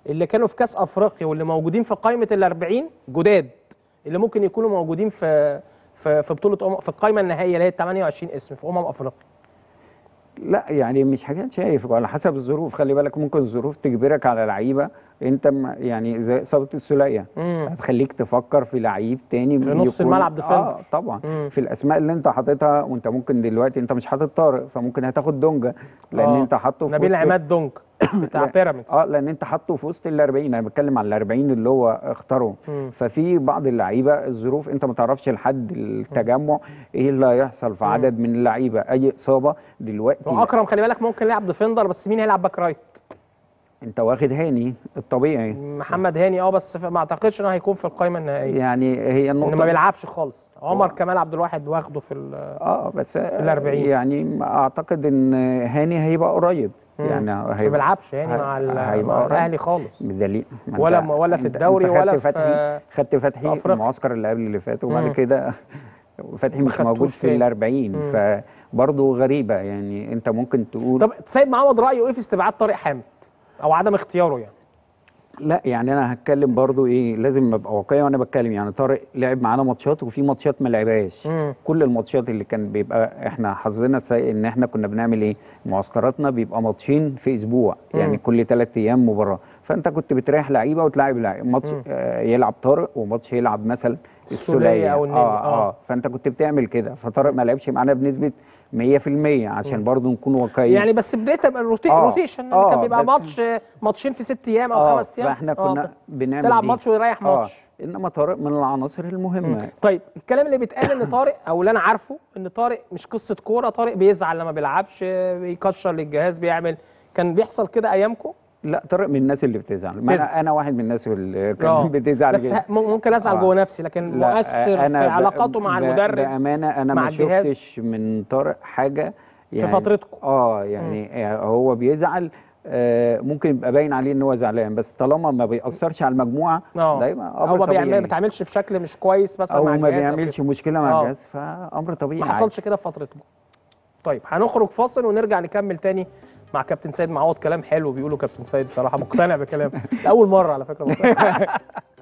اللي كانوا في كاس افريقيا واللي موجودين في قائمه ال 40 جداد اللي ممكن يكونوا موجودين في في في بطوله أم... في القائمه النهائيه اللي هي 28 اسم في امم افريقيا لا يعني مش حاجات شايف على حسب الظروف خلي بالك ممكن الظروف تجبرك على لعيبه انت ما- يعني زي اصابه السوليه مم. هتخليك تفكر في لعيب تاني في نص يكون- الملعب defender. اه طبعا مم. في الاسماء اللي انت حاططها وانت ممكن دلوقتي انت مش حاطط طارق فممكن هتاخد دونجا لان آه. انت حاطه في نبيل وسط- عماد دونج بتاع لا. بيراميدز اه لان انت حاطه في وسط ال 40 انا بتكلم على ال 40 اللي هو اختاره مم. ففي بعض اللعيبه الظروف انت ما تعرفش لحد التجمع ايه اللي هيحصل في عدد من اللعيبه اي اصابه دلوقتي واكرم خلي بالك ممكن يلعب ديفندر بس مين هيلعب باك رايت انت واخد هاني الطبيعي محمد هاني اه بس ما اعتقدش انه هيكون في القائمه النهائيه يعني هي انه النقطه ما بيلعبش خالص عمر كمال عبد الواحد واخده في ال- اه بس ال 40. يعني اعتقد ان هاني هيبقى قريب مم. يعني بس ما هيبقى بيلعبش يعني هي- مع, ال- هيبقى مع قريب. الاهلي خالص بدليل ما ولا انت- ولا في انت- الدوري انت خدت ولا في فتحي خدت في فتحي أفريقيا. المعسكر اللي قبل اللي فات وبعد مم. كده فتحي ما مش موجود خدتوش في تاني. ال 40 مم. فبرضه غريبه يعني انت ممكن تقول طب سيد معوض رايه ايه في استبعاد طارق حامد او عدم اختياره يعني لا يعني انا هتكلم برضو ايه لازم ابقى واقعي وانا بتكلم يعني طارق لعب معانا ماتشات وفي ماتشات ما لعبهاش مم. كل الماتشات اللي كان بيبقى احنا حظنا السيء ان احنا كنا بنعمل ايه معسكراتنا بيبقى ماتشين في اسبوع مم. يعني كل ثلاث ايام مباراه فانت كنت بتريح لعيبه وتلاعب لعيبه ماتش مم. آه يلعب طارق وماتش يلعب مثلا السولية السوليه أو النني. اه, آه. اه فانت كنت بتعمل كده فطارق ما لعبش معانا بنسبه 100% عشان برضو نكون واقعيين يعني بس بدايه تبقى الروتي... آه. روتيشن آه، كان بيبقى بس- ماتش ماتشين في ست ايام او اه خمس ايام فاحنا آه، كنا بنعمل تلعب دي. ماتش ويريح ماتش اه انما طارق من العناصر المهمه طيب الكلام اللي بيتقال ان طارق او اللي انا عارفه ان طارق مش قصه كوره طارق بيزعل لما بيلعبش بيكشر للجهاز بيعمل كان بيحصل كده ايامكم لا طارق من الناس اللي بتزعل ما بتزعل. انا انا واحد من الناس اللي آه. كان بتزعل بس جدا ه- ممكن ازعل آه. جوه نفسي لكن لا، مؤثر أنا في ب- علاقاته مع ب- المدرب بامانه انا مع ما الجهاز. شفتش من طارق حاجه يعني فترتكم. اه يعني آه، هو بيزعل آه ممكن يبقى باين عليه ان هو زعلان بس طالما ما بيأثرش على المجموعه اه دايما او امر ما بيعمل طبيعي ما بيتعاملش بشكل مش كويس مثلا او مع ما الجهاز أو بيعملش كده. مشكله مع آه. الجهاز فامر طبيعي ما عادي. حصلش كده في فترتكم طيب هنخرج فاصل ونرجع نكمل تاني مع كابتن سيد معوض كلام حلو بيقولوا كابتن سيد بصراحه مقتنع بكلامه اول مره على فكره مقتنع.